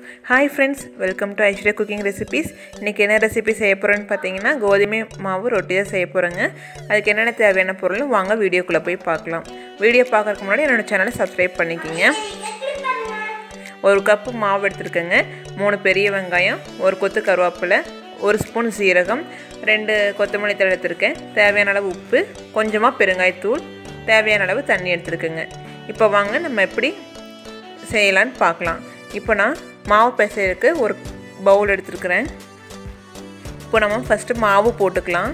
hi friends welcome to Aishwarya cooking recipes இன்றைக்கி என்ன recipe செய்ய போகிறேன்னு பார்த்தீங்கன்னா கோதுமை மாவு ரொட்டி தான் செய்ய போகிறேங்க அதுக்கு என்னென்ன தேவையான பொருள் வாங்க வீடியோக்குள்ளே போய் பார்க்கலாம் வீடியோ பார்க்கறதுக்கு முன்னாடி என்னோட சேனலை சப்ஸ்கிரைப் பண்ணிக்கிங்க ஒரு கப்பு மாவு எடுத்துருக்கேங்க மூணு பெரிய வெங்காயம் ஒரு கொத்து கருவேப்பிலை ஒரு ஸ்பூன் சீரகம் ரெண்டு கொத்தமல்லி தழை எடுத்திருக்கேன் தேவையான அளவு உப்பு கொஞ்சமாக பெருங்காயத்தூள் தேவையான அளவு தண்ணி எடுத்துருக்கேங்க இப்போ வாங்க நம்ம எப்படி செய்யலான்னு பார்க்கலாம் இப்போ நான் மாவு பிசைறதுக்கு ஒரு பவுல் எடுத்துருக்குறேன் இப்போ நம்ம ஃபஸ்ட்டு மாவு போட்டுக்கலாம்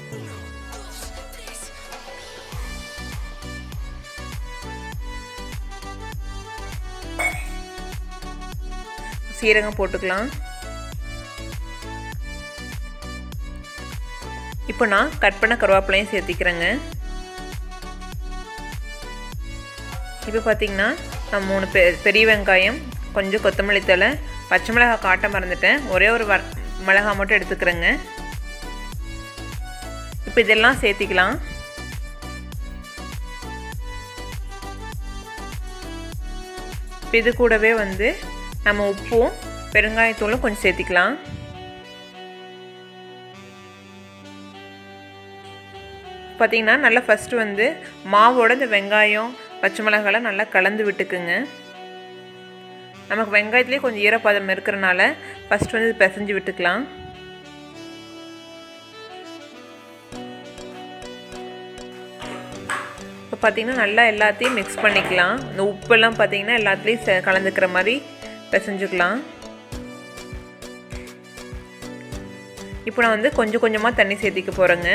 சீரகம் போட்டுக்கலாம் இப்போ நான் கட் பண்ண கருவேப்பிலையும் சேர்த்திக்கிறேங்க இப்போ பார்த்தீங்கன்னா நான் மூணு பெ பெரிய வெங்காயம் கொஞ்சம் கொத்தமல்லி தலை பச்சை மிளகாய் காட்ட மறந்துட்டேன் ஒரே ஒரு வ மிளகாய் மட்டும் எடுத்துக்கிறேங்க இப்போ இதெல்லாம் சேர்த்திக்கலாம் இப்போ இது கூடவே வந்து நம்ம உப்பும் பெருங்காயத்தூளும் கொஞ்சம் சேர்த்திக்கலாம் பார்த்திங்கன்னா நல்லா ஃபஸ்ட்டு வந்து மாவோட இந்த வெங்காயம் பச்சை மிளகாலாம் நல்லா கலந்து விட்டுக்குங்க நமக்கு வெங்காயத்துலேயே கொஞ்சம் ஈரப்பதம் இருக்கிறனால ஃபஸ்ட் வந்து இது பிசைஞ்சு விட்டுக்கலாம் இப்போ பார்த்திங்கன்னா நல்லா எல்லாத்தையும் மிக்ஸ் பண்ணிக்கலாம் இந்த உப்பெல்லாம் பார்த்திங்கன்னா எல்லாத்துலேயும் கலந்துக்கிற மாதிரி பிசைஞ்சுக்கலாம் இப்போ நான் வந்து கொஞ்சம் கொஞ்சமாக தண்ணி சேர்த்திக்க போகிறேங்க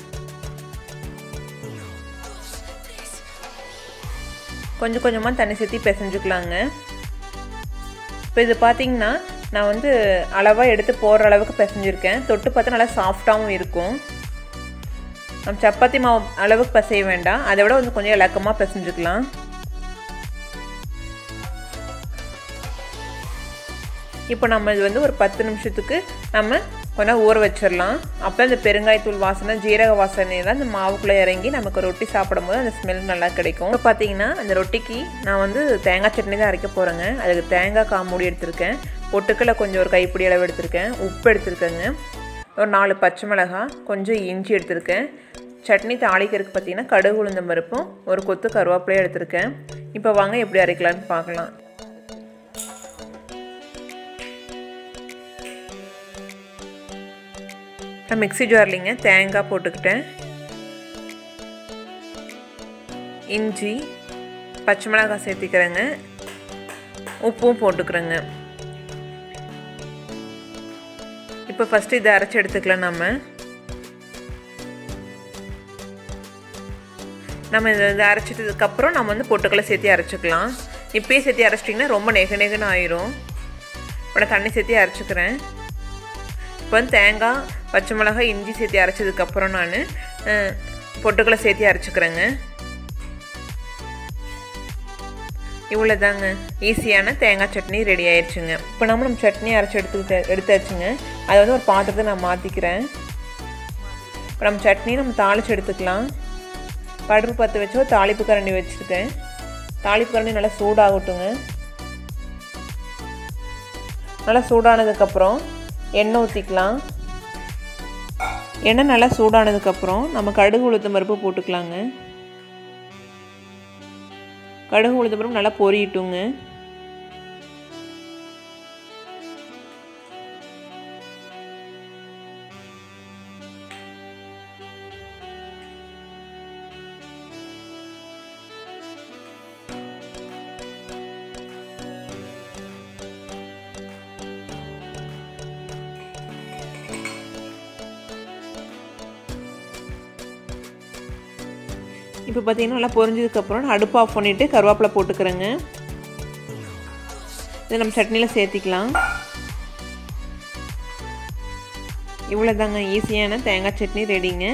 கொஞ்சம் கொஞ்சமாக தண்ணி சேர்த்தி பிசைஞ்சுக்கலாங்க இப்போ இது பார்த்திங்கன்னா நான் வந்து அளவாக எடுத்து போடுற அளவுக்கு பிசைஞ்சிருக்கேன் தொட்டு பார்த்தா நல்லா சாஃப்டாகவும் இருக்கும் நம்ம சப்பாத்தி மாவு அளவுக்கு பிசைய வேண்டாம் அதை விட வந்து கொஞ்சம் இலக்கமாக பிசைஞ்சுக்கலாம் இப்போ நம்ம இது வந்து ஒரு பத்து நிமிஷத்துக்கு நம்ம கொஞ்சம் ஊற வச்சிடலாம் அப்போ இந்த பெருங்காயத்தூள் வாசனை ஜீரக வாசனை தான் இந்த மாவுக்குள்ளே இறங்கி நமக்கு ரொட்டி சாப்பிடும் போது அந்த ஸ்மெல் நல்லா கிடைக்கும் இப்போ பார்த்தீங்கன்னா அந்த ரொட்டிக்கு நான் வந்து தேங்காய் சட்னி தான் அரைக்க போகிறேங்க அதுக்கு தேங்காய் காமூடி எடுத்திருக்கேன் பொட்டுக்கலை கொஞ்சம் ஒரு கைப்பிடி அளவு எடுத்திருக்கேன் உப்பு எடுத்திருக்கேங்க ஒரு நாலு பச்சை மிளகாய் கொஞ்சம் இஞ்சி எடுத்திருக்கேன் சட்னி தாளிக்கிறதுக்கு பார்த்தீங்கன்னா கடுகு உளுந்தம் பருப்பும் ஒரு கொத்து கருவேப்பிலையும் எடுத்திருக்கேன் இப்போ வாங்க எப்படி அரைக்கலான்னு பார்க்கலாம் நான் மிக்சி ஜார்லிங்க தேங்காய் போட்டுக்கிட்டேன் இஞ்சி பச்சை மிளகாய் சேர்த்திக்கிறேங்க உப்பும் போட்டுக்கிறேங்க இப்போ ஃபஸ்ட்டு இதை அரைச்சி எடுத்துக்கலாம் நம்ம நம்ம இதை இதை அரைச்சிட்டதுக்கப்புறம் நம்ம வந்து பொட்டுக்கலை சேர்த்தி அரைச்சிக்கலாம் இப்போயே சேர்த்தி அரைச்சிட்டிங்கன்னா ரொம்ப நெக நெகுன்னு ஆயிரும் இப்போ நான் தண்ணி சேர்த்தி அரைச்சிக்கிறேன் இப்போ வந்து தேங்காய் பச்சை மிளகாய் இஞ்சி சேர்த்து அரைச்சதுக்கப்புறம் நான் பொட்டுக்களை சேர்த்து அரைச்சிக்கிறேங்க இவ்வளோ தாங்க ஈஸியான தேங்காய் சட்னி ரெடி ஆயிடுச்சுங்க இப்போ நம்ம நம்ம சட்னி அரைச்சி எடுத்துக்கிட்டு எடுத்தாச்சுங்க அதை வந்து ஒரு பாத்திரத்தை நான் மாற்றிக்கிறேன் இப்போ நம்ம சட்னி நம்ம தாளித்து எடுத்துக்கலாம் படுப்பு பற்ற வச்சு ஒரு தாளிப்பு கரண்டி வச்சுருக்கேன் தாளிப்பு கரண்டி நல்லா சூடாகட்டுங்க நல்லா சூடானதுக்கப்புறம் எண்ணெய் ஊற்றிக்கலாம் எண்ணெய் நல்லா சூடானதுக்கப்புறம் நம்ம கடுகு உளுத்தம் பருப்பு போட்டுக்கலாங்க கடுகு உளுத்தம் பருப்பு நல்லா பொரியட்டுங்க இப்போ பார்த்தீங்கன்னா நல்லா பொரிஞ்சதுக்கப்புறம் நான் அடுப்பு ஆஃப் பண்ணிவிட்டு கருவேப்பிலை போட்டுக்கிறேங்க இதை நம்ம சட்னியில் சேர்த்திக்கலாம் இவ்வளோ தாங்க ஈஸியான தேங்காய் சட்னி ரெடிங்க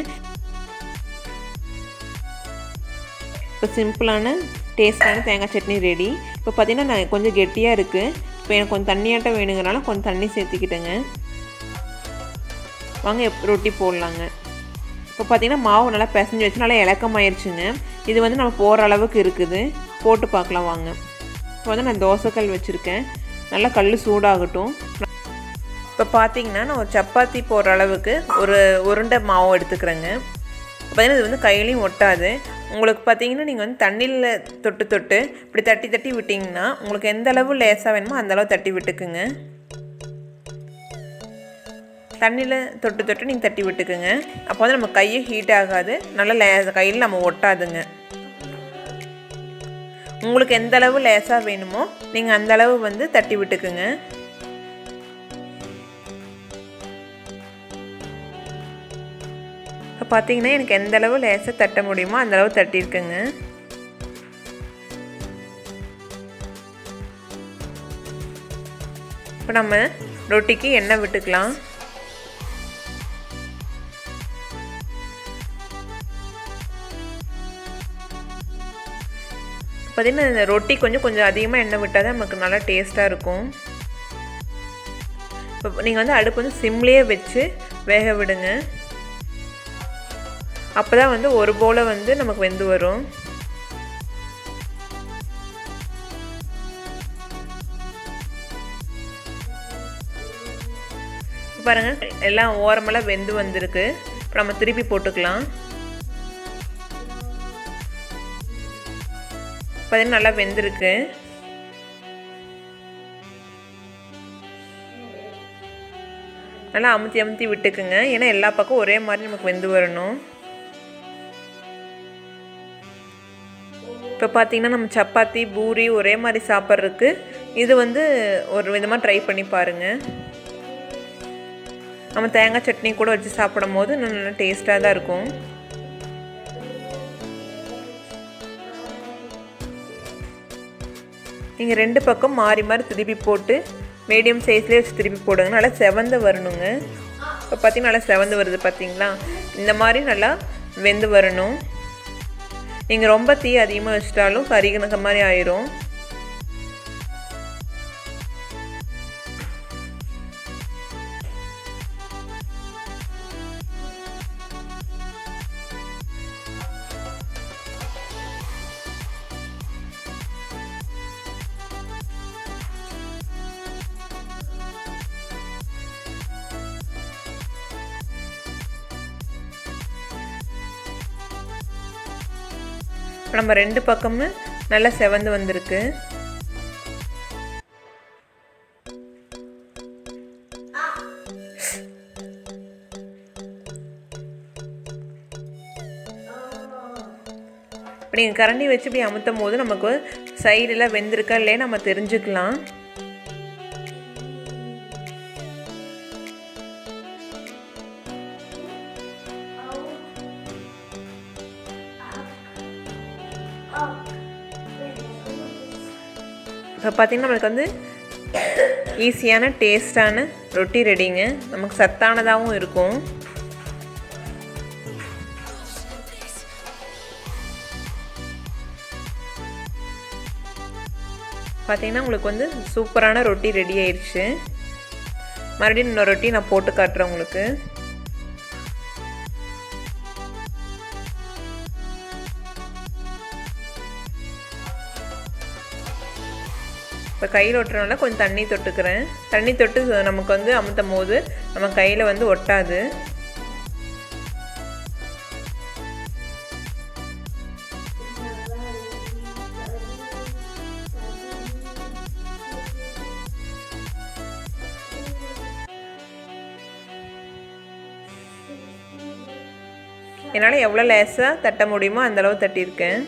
இப்போ சிம்பிளான டேஸ்டான தேங்காய் சட்னி ரெடி இப்போ பார்த்தீங்கன்னா நான் கொஞ்சம் கெட்டியாக இருக்குது இப்போ எனக்கு கொஞ்சம் தண்ணியாட்டம் வேணுங்கிறனால கொஞ்சம் தண்ணி சேர்த்திக்கிட்டேங்க வாங்க ரொட்டி போடலாங்க இப்போ பார்த்திங்கன்னா மாவு நல்லா பிசைஞ்சு வச்சு நல்லா இலக்கமாயிருச்சுங்க இது வந்து நம்ம போகிற அளவுக்கு இருக்குது போட்டு பார்க்கலாம் வாங்க இப்போ வந்து நான் தோசைக்கல் வச்சுருக்கேன் நல்லா கல் சூடாகட்டும் இப்போ பார்த்தீங்கன்னா நான் ஒரு சப்பாத்தி போடுற அளவுக்கு ஒரு உருண்டை மாவு எடுத்துக்கிறேங்க பார்த்தீங்கன்னா இது வந்து கையிலையும் ஒட்டாது உங்களுக்கு பார்த்தீங்கன்னா நீங்கள் வந்து தண்ணியில் தொட்டு தொட்டு இப்படி தட்டி தட்டி விட்டிங்கன்னா உங்களுக்கு எந்த அளவு லேசாக வேணுமோ அந்த அளவு தட்டி விட்டுக்குங்க தண்ணியில் தொட்டு தொட்டு நீங்கள் தட்டி விட்டுக்குங்க அப்போ வந்து நம்ம கையை ஹீட் ஆகாது நல்லா லே கையில் நம்ம ஒட்டாதுங்க உங்களுக்கு எந்த அளவு லேசாக வேணுமோ நீங்கள் அந்த அளவு வந்து தட்டி விட்டுக்குங்க இப்போ பார்த்தீங்கன்னா எனக்கு எந்த அளவு லேசாக தட்ட முடியுமோ அந்த அளவு தட்டியிருக்குங்க இப்போ நம்ம ரொட்டிக்கு எண்ணெய் விட்டுக்கலாம் பார்த்திங்கன்னா இந்த ரொட்டி கொஞ்சம் கொஞ்சம் அதிகமாக எண்ணெய் விட்டால் தான் நமக்கு நல்லா டேஸ்ட்டாக இருக்கும் இப்போ நீங்கள் வந்து அடுப்பு வந்து சிம்லேயே வச்சு வேக விடுங்க அப்போ தான் வந்து ஒரு போல் வந்து நமக்கு வெந்து வரும் பாருங்கள் எல்லாம் ஓரமெல்லாம் வெந்து வந்திருக்கு இப்போ நம்ம திருப்பி போட்டுக்கலாம் பார்த்தீங்கன்னா நல்லா வெந்திருக்கு நல்லா அமுத்தி அமுத்தி விட்டுக்குங்க ஏன்னா எல்லா பக்கம் ஒரே மாதிரி நமக்கு வெந்து வரணும் இப்போ பார்த்தீங்கன்னா நம்ம சப்பாத்தி பூரி ஒரே மாதிரி சாப்பிட்றதுக்கு இது வந்து ஒரு விதமாக ட்ரை பண்ணி பாருங்கள் நம்ம தேங்காய் சட்னி கூட வச்சு சாப்பிடும் போது நல்லா டேஸ்ட்டாக தான் இருக்கும் நீங்கள் ரெண்டு பக்கம் மாறி மாறி திருப்பி போட்டு மீடியம் சைஸ்லேயே வச்சு திருப்பி போடுங்க நல்லா செவந்து வரணுங்க இப்போ பார்த்தீங்கன்னா நல்லா செவந்து வருது பார்த்தீங்களா இந்த மாதிரி நல்லா வெந்து வரணும் நீங்கள் ரொம்ப தீ அதிகமாக வச்சிட்டாலும் கறிகணக்க மாதிரி ஆயிரும் நம்ம ரெண்டு பக்கமும் நல்லா செவந்து வந்திருக்கு இப்போ நீங்கள் கரண்டி வச்சு இப்படி அமுத்தும் போது நமக்கு சைடெல்லாம் வெந்திருக்கா இல்லையே நம்ம தெரிஞ்சுக்கலாம் இப்போ பார்த்திங்கன்னா நம்மளுக்கு வந்து ஈஸியான டேஸ்டான ரொட்டி ரெடிங்க நமக்கு சத்தானதாகவும் இருக்கும் பார்த்தீங்கன்னா உங்களுக்கு வந்து சூப்பரான ரொட்டி ரெடி ஆயிடுச்சு மறுபடியும் இன்னொரு ரொட்டி நான் போட்டு காட்டுறேன் உங்களுக்கு இப்போ கையில் ஒட்டுறதுனால கொஞ்சம் தண்ணி தொட்டுக்கிறேன் தண்ணி தொட்டு நமக்கு வந்து அமுத்தும் போது நம்ம கையில் வந்து ஒட்டாது என்னால் எவ்வளோ லேசாக தட்ட முடியுமோ அந்தளவு தட்டியிருக்கேன்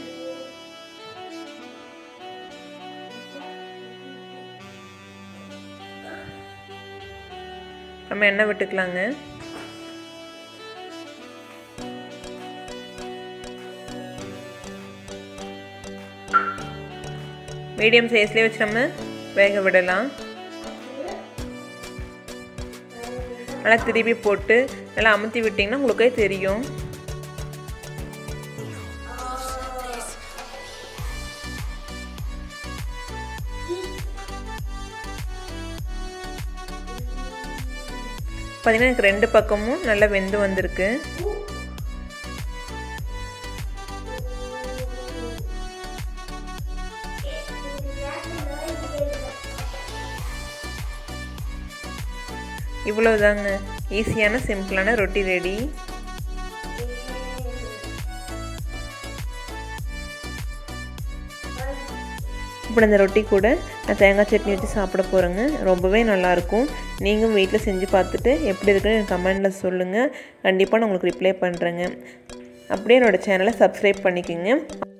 நம்ம எண்ணெய் விட்டுக்கலாங்க மீடியம் சைஸ்லேயே வச்சு நம்ம வேக விடலாம் நல்லா திருப்பி போட்டு நல்லா அமுத்தி விட்டிங்கன்னா உங்களுக்கே தெரியும் பார்த்தீங்கன்னா எனக்கு ரெண்டு பக்கமும் நல்லா வெந்து வந்திருக்கு இவ்வளோதாங்க ஈஸியான சிம்பிளான ரொட்டி ரெடி இப்போ இந்த ரொட்டி கூட நான் தேங்காய் சட்னி வச்சு சாப்பிட போகிறேங்க ரொம்பவே நல்லாயிருக்கும் நீங்களும் வீட்டில் செஞ்சு பார்த்துட்டு எப்படி இருக்குன்னு எனக்கு கமெண்டில் சொல்லுங்கள் கண்டிப்பாக நான் உங்களுக்கு ரிப்ளை பண்ணுறேங்க அப்படியே என்னோடய சேனலை சப்ஸ்கிரைப் பண்ணிக்கோங்க